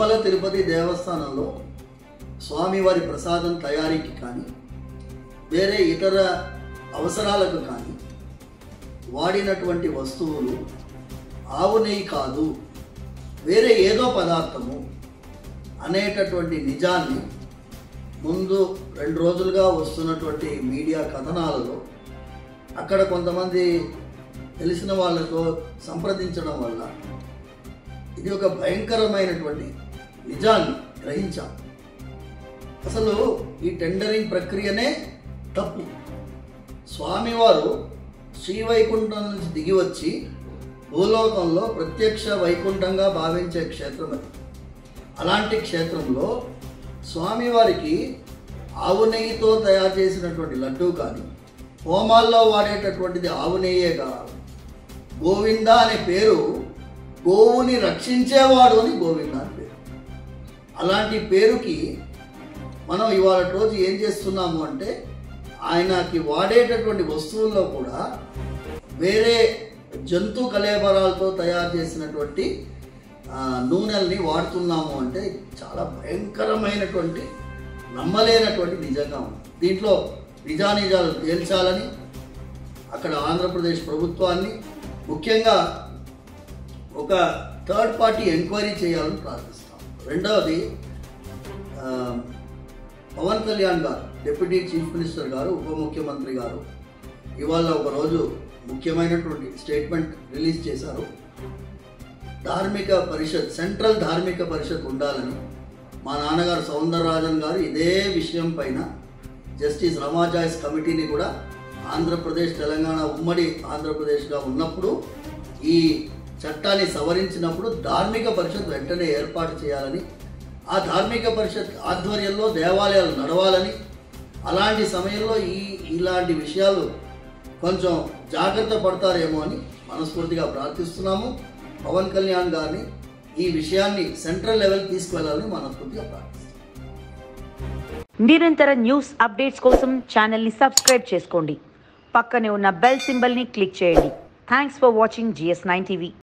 తిరుమల తిరుపతి దేవస్థానంలో స్వామివారి ప్రసాదం తయారీకి కానీ వేరే ఇతర అవసరాలకు కానీ వాడినటువంటి వస్తువులు ఆవు నెయ్యి కాదు వేరే ఏదో పదార్థము అనేటటువంటి నిజాన్ని ముందు రెండు రోజులుగా వస్తున్నటువంటి మీడియా కథనాలలో అక్కడ కొంతమంది తెలిసిన వాళ్ళతో సంప్రదించడం వల్ల ఇది ఒక భయంకరమైనటువంటి నిజాన్ని గ్రహించాం అసలు ఈ టెండరింగ్ ప్రక్రియనే తప్పు స్వామివారు శ్రీవైకుంఠం నుంచి దిగి వచ్చి భూలోకంలో ప్రత్యక్ష వైకుంఠంగా భావించే క్షేత్రం అది అలాంటి క్షేత్రంలో స్వామివారికి ఆవు నెయ్యితో తయారు చేసినటువంటి లడ్డూ కానీ హోమాల్లో వాడేటటువంటిది ఆవు నెయ్యే కాదు గోవింద అనే పేరు గోవుని రక్షించేవాడు అని గోవింద అని పేరు అలాంటి పేరుకి మనం ఇవాళ రోజు ఏం చేస్తున్నాము అంటే ఆయనకి వాడేటటువంటి వస్తువుల్లో కూడా వేరే జంతు కలేబరాలతో తయారు చేసినటువంటి ఆ, నూనెల్ని వాడుతున్నాము అంటే చాలా భయంకరమైనటువంటి నమ్మలేనటువంటి నిజంగా ఉంది దీంట్లో నిజానిజాలు తేల్చాలని అక్కడ ఆంధ్రప్రదేశ్ ప్రభుత్వాన్ని ముఖ్యంగా ఒక థర్డ్ పార్టీ ఎంక్వైరీ చేయాలని ప్రార్థిస్తాం రెండవది ఆ, పవన్ కళ్యాణ్ గారు డిప్యూటీ చీఫ్ మినిస్టర్ గారు ఉప ముఖ్యమంత్రి గారు ఇవాళ ఒకరోజు ముఖ్యమైనటువంటి స్టేట్మెంట్ రిలీజ్ చేశారు ధార్మిక పరిషత్ సెంట్రల్ ధార్మిక పరిషత్ ఉండాలని మా నాన్నగారు సౌందరరాజన్ గారు ఇదే విషయం పైన జస్టిస్ రమాజాయిస్ కమిటీని కూడా ఆంధ్రప్రదేశ్ తెలంగాణ ఉమ్మడి ఆంధ్రప్రదేశ్గా ఉన్నప్పుడు ఈ చట్టాన్ని సవరించినప్పుడు ధార్మిక పరిషత్ వెంటనే ఏర్పాటు చేయాలని ఆ ధార్మిక పరిషత్ ఆధ్వర్యంలో దేవాలయాలు నడవాలని అలాంటి సమయంలో ఈ ఇలాంటి విషయాలు కొంచెం జాగ్రత్త పడతారేమో అని మనస్ఫూర్తిగా ప్రార్థిస్తున్నాము పవన్ కళ్యాణ్ గారిని ఈ విషయాన్ని సెంట్రల్ లెవెల్ తీసుకువెళ్ళాలని మనస్ఫూర్తిగా ప్రార్థిస్తున్నాము నిరంతర న్యూస్ అప్డేట్స్ కోసం ఛానల్ని సబ్స్క్రైబ్ చేసుకోండి పక్కనే ఉన్న బెల్ సింబల్ని క్లిక్ చేయండి thanks for watching GS nine TV